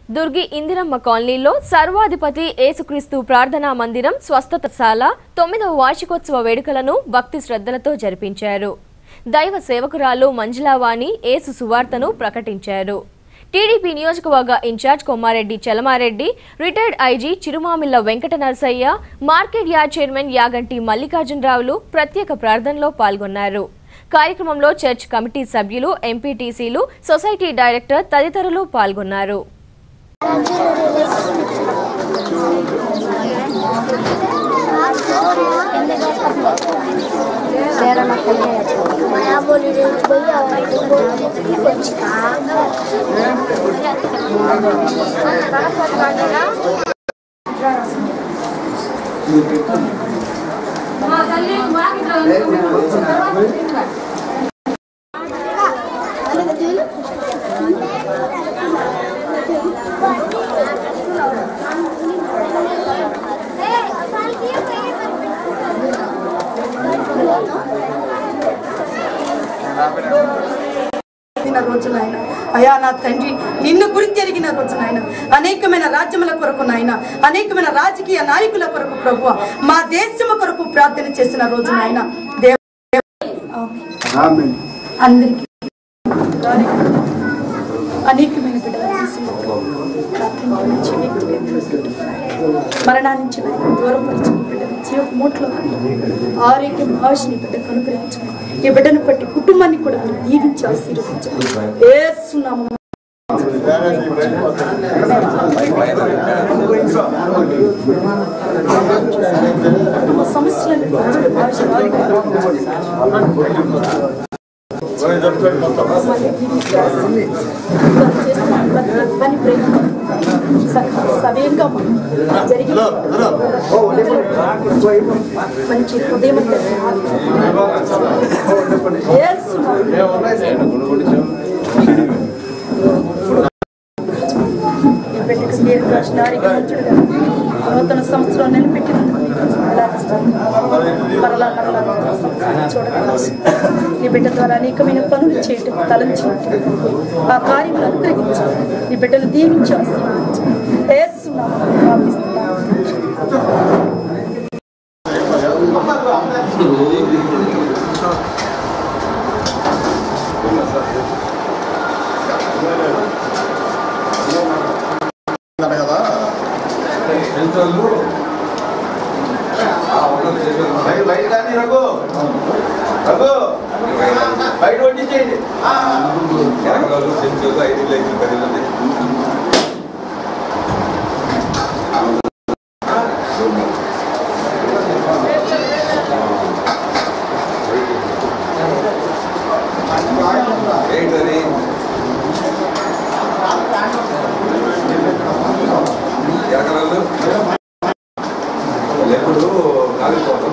దుర్గి ఇందిరమ్మ కాలనీలో సర్వాధిపతి యేసుక్రీస్తు ప్రార్థనా మందిరం స్వస్థతశాల తొమ్మిదవ వార్షికోత్సవ వేడుకలను భక్తి శ్రద్ధలతో జరిపించారు దైవ సేవకురాలు మంజులావాణి యేసు సువార్తను ప్రకటించారు టీడీపీ నియోజకవర్గ incharge Kommareddy Chalamareddy retired IG Chirumamilla Venkata Narasaiah market yard chairman Yaganti మల్లికార్జునరావులు ప్రత్యేక ప్రార్థనలో పాల్గొన్నారు కార్యక్రమంలో చర్చ్ కమిటీ సభ్యులు ఎంపీటీసీలు సొసైటీ డైరెక్టర్ తదితరులు పాల్గొన్నారు मैं बोल रही हूँ भैया तो बोल रही हूँ कुछ జరిగిన రోజు నాయన అయా నా తండ్రి నిన్ను గురించి జరిగిన రోజు నాయన అనేకమైన రాజ్యముల కొరకు నాయన అనేకమైన రాజకీయ నాయకుల కొరకు ప్రభు మా దేశము కొరకు ప్రార్థన చేసిన రోజు నాయన దేవ అందరికీ అనేకమైన బిడ్డల దేశంలో ప్రార్థన నుంచి వ్యక్తి వ్యక్తులు మరణానికి నాయన దూరపరిచిన బిడ్డను జీవ మూట్లో ఆరోగ్యం ఆశని బిడ్డకు అనుగ్రహించండి ఈ బిడ్డను బట్టి కుటుంబాన్ని కూడా మీరు దీవించి ఆశీర్వదించండి ఏసునామమున కుటుంబ సమస్యలను తీర్చండి. ఆశ వారిగా పని ప్రయత్నం సవ్యంగా జరిగి మంచి హృదయం నూతన సంవత్సరం నిలబెట్టినందుకు మరలా మరలా నూతన సంవత్సరం చూడగలసి నీ బిడ్డ ద్వారా అనేకమైన పనులు చేయటం తలంచినట్టు ఆ కార్యములు అనుగ్రహించి నీ బిడ్డలు దీవించి ఆశీర్వదించి ఏసునామమున ప్రార్థిస్తున్నాను కదా బయట బయట కానీ రఘు రఘు బయట వడ్డించేయండి లేకుడు కాలిపోతాం